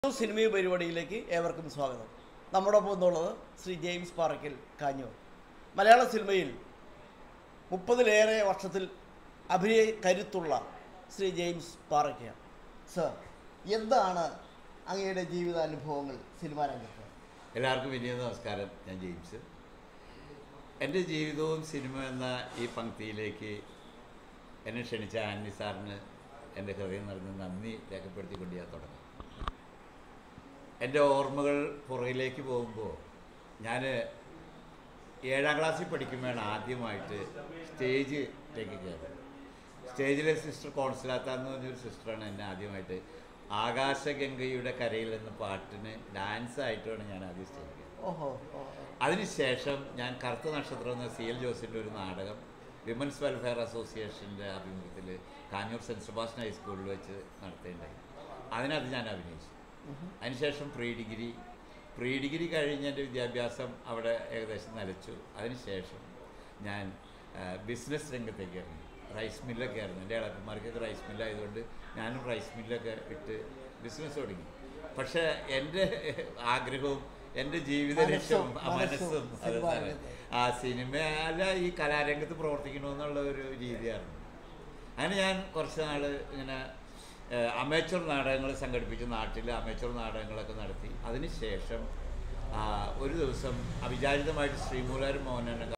Cinema പരിപാടിയിലേക്ക് ഏവർക്കും സ്വാഗതം നമ്മോടൊപ്പം എന്നുള്ളത് ശ്രീ ജെയിംസ് പാറയ്ക്കൽ കാഞ്ഞൂർ മലയാള സിനിമയിൽ മുപ്പതിലേറെ വർഷത്തിൽ അഭിനയ കരുത്തുള്ള ശ്രീ ജെയിംസ് പാറയ്ക്ക സർ എന്താണ് അങ്ങയുടെ ജീവിതാനുഭവങ്ങൾ സിനിമാ രംഗത്ത് എല്ലാവർക്കും വലിയ നമസ്കാരം ഞാൻ ജെയിംസ് എൻ്റെ ജീവിതവും സിനിമ എന്ന ഈ പങ്ക്തിയിലേക്ക് എന്നെ ക്ഷണിച്ച ആന്നി സാറിന് എൻ്റെ ഹൃദയം നിറഞ്ഞ നന്ദി രേഖപ്പെടുത്തിക്കൊണ്ട് ഞാൻ തുടങ്ങാം എൻ്റെ ഓർമ്മകൾ പുറകിലേക്ക് പോകുമ്പോൾ ഞാൻ ഏഴാം ക്ലാസ്സിൽ പഠിക്കുമ്പോഴാണ് ആദ്യമായിട്ട് സ്റ്റേജിലേക്ക് കയറുന്നത് സ്റ്റേജിലെ സിസ്റ്റർ കോൺസിലാത്ത എന്ന് പറഞ്ഞൊരു സിസ്റ്ററാണ് എന്നെ ആദ്യമായിട്ട് ആകാശഗംഗയുടെ കരയിൽ എന്ന പാട്ടിന് ഡാൻസ് ആയിട്ടാണ് ഞാൻ ആദ്യം സ്റ്റേജിൽ കയറുന്നത് ഓഹോ ഓ, ഓ. അതിനുശേഷം ഞാൻ കറുത്ത നക്ഷത്രം എന്ന സി എൽ ജോസിൻ്റെ ഒരു നാടകം വിമൻസ് വെൽഫെയർ അസോസിയേഷൻ്റെ ആഭിമുഖ്യത്തിൽ കാഞ്ഞൂർ സെൻറ്റ് സെബാസ്റ്റ്യൻ ഹൈസ്കൂളിൽ വെച്ച് നടത്തേണ്ടായി അതിനകത്ത് ഞാൻ അഭിനയിച്ചു അതിനുശേഷം പ്രീ ഡിഗ്രി പ്രീ ഡിഗ്രി കഴിഞ്ഞ് എൻ്റെ വിദ്യാഭ്യാസം അവിടെ ഏകദേശം നിലച്ചു അതിനുശേഷം ഞാൻ ബിസിനസ് രംഗത്തേക്ക് ഇറങ്ങി റൈസ് മില്ലൊക്കെ ആയിരുന്നു എൻ്റെ ഇളക്കന്മാർക്കൊക്കെ റൈസ് മില്ലായതുകൊണ്ട് ഞാനും റൈസ് മില്ലൊക്കെ ഇട്ട് ബിസിനസ് തുടങ്ങി പക്ഷേ എൻ്റെ ആഗ്രഹവും എൻ്റെ ജീവിത ലക്ഷ്യവും മനസ്സും, ആ മനസ്സും മനസ്സും അത് സിനിമാ തന്നെ. രംഗത്ത്. ആ സിനിമ അല്ല ഈ കലാരംഗത്ത് പ്രവർത്തിക്കണമെന്നുള്ള ഒരു രീതിയായിരുന്നു അങ്ങനെ ഞാൻ കുറച്ച് നാൾ ഇങ്ങനെ അമേച്ചർ നാടകങ്ങൾ സംഘടിപ്പിച്ച് നാട്ടിൽ അമേച്ചർ നാടകങ്ങളൊക്കെ നടത്തി അതിനുശേഷം ആ, ഒരു ദിവസം അവിചാരിതമായിട്ട് ശ്രീമൂലാരും മോഹൻ എന്നെ